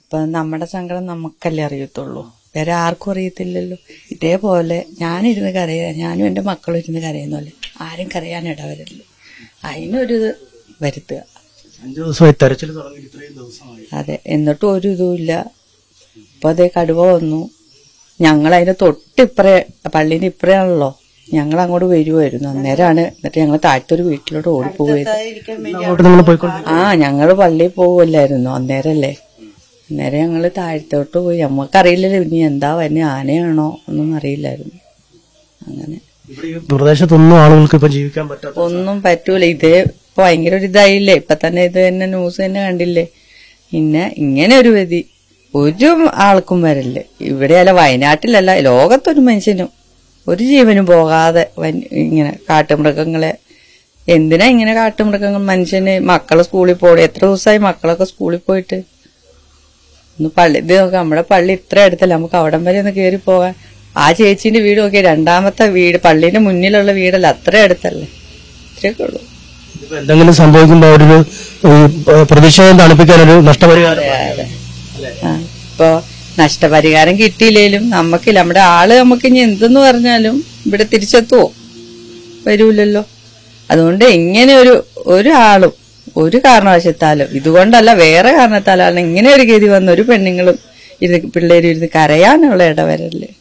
ഇപ്പൊ നമ്മുടെ സങ്കടം നമുക്കല്ലേ അറിയത്തുള്ളൂ വേറെ ആർക്കും അറിയത്തില്ലല്ലോ ഇതേപോലെ ഞാനിരുന്ന് കരയുക ഞാനും എന്റെ മക്കളും ഇരുന്ന് കരയുന്നല്ലേ ആരും കരയാൻ ഇടവരില്ല അതിനൊരു ഇത് വരുത്തുക അഞ്ചു ദിവസമായി തെരച്ചിൽ തുടങ്ങി ഇത്രയും ദിവസമായി അതെ എന്നിട്ടും ഒരു ഇതുമില്ല ഇപ്പൊ അതേ കടുവ വന്നു ഞങ്ങൾ അതിന്റെ തൊട്ടിപ്പറേ പള്ളീന്റെ ഇപ്പറയാണല്ലോ ഞങ്ങൾ അങ്ങോട്ട് വരുമായിരുന്നു അന്നേരമാണ് എന്നിട്ട് ഞങ്ങൾ താഴത്തൊരു വീട്ടിലോട്ട് ഓടിപ്പോയത് അങ്ങോട്ട് നിങ്ങൾ പോയിക്കൊണ്ട് ആ ഞങ്ങള് പള്ളിയിൽ പോവല്ലായിരുന്നു അന്നേരല്ലേ അന്നേരം ഞങ്ങള് താഴത്തോട്ട് പോയി നമ്മക്കറിയില്ലല്ലോ ഇനി എന്താ വന്നെ ആനയാണോ ഒന്നും അറിയില്ലായിരുന്നു അങ്ങനെ ഇവിടെ ഈ പ്രദേശത്തൊന്നും ആളുകൾക്ക് ഇപ്പൊ ജീവിക്കാൻ പറ്റാത്ത ഒന്നും പറ്റൂല ഇത് ഇപ്പൊ ഭയങ്കര ഒരു ഇതായില്ലേ ഇപ്പൊ തന്നെ ഇത് തന്നെ ന്യൂസ് തന്നെ കണ്ടില്ലേ പിന്നെ ഇങ്ങനെ ഒരു ഗതി ഒരു ആൾക്കും വരല്ലേ ഇവിടെയല്ല വയനാട്ടിലല്ല ലോകത്തൊരു മനുഷ്യനും ഒരു ജീവനും പോകാതെ വൻ- ഇങ്ങനെ കാട്ടുമൃഗങ്ങളെ എന്തിനാ ഇങ്ങനെ കാട്ടുമൃഗങ്ങൾ മനുഷ്യന് മക്കളെ സ്കൂളിൽ പോകണം എത്ര ദിവസമായി മക്കളൊക്കെ സ്കൂളിൽ പോയിട്ട് ഒന്ന് പള്ളി ഇത് നോക്ക് നമ്മുടെ പള്ളി ഇത്ര അടുത്തല്ല നമുക്ക് അവിടം വരെ ഒന്ന് കയറി പോകാൻ ആ ചേച്ചീന്റെ വീട് നോക്കിയ രണ്ടാമത്തെ വീട് പള്ളിന്റെ മുന്നിലുള്ള വീടല്ല അത്ര അടുത്തല്ലേ ഇത്രയൊക്കെ ഉള്ളൂ ഇപ്പൊ എന്തെങ്കിലും സംഭവിക്കുമ്പോ അവരൊരു ഈ, ഏഹ്, പ്രതിഷേധം തണുപ്പിക്കാൻ ഒരു നഷ്ടപരിഹാരം ആ, ഇപ്പൊ നഷ്ടപരിഹാരം കിട്ടിയില്ലേലും നമുക്കില്ല നമ്മുടെ ആള് നമുക്ക് ഇനി എന്തെന്ന് പറഞ്ഞാലും ഇവിടെ തിരിച്ചെത്തുവോ വരൂലല്ലോ അതുകൊണ്ട് ഇങ്ങനെ ഒരു ഒരാളും ഒരു കാരണവശത്താലും ഇതുകൊണ്ടല്ല വേറെ കാരണത്താലാണ് ഇങ്ങനെ ഒരു ഗതി വന്ന ഒരു പെണ്ണുങ്ങളും ഇത് പിള്ളേരും ഇരുന്ന് കരയാനുള്ള ഇടവരല്ലേ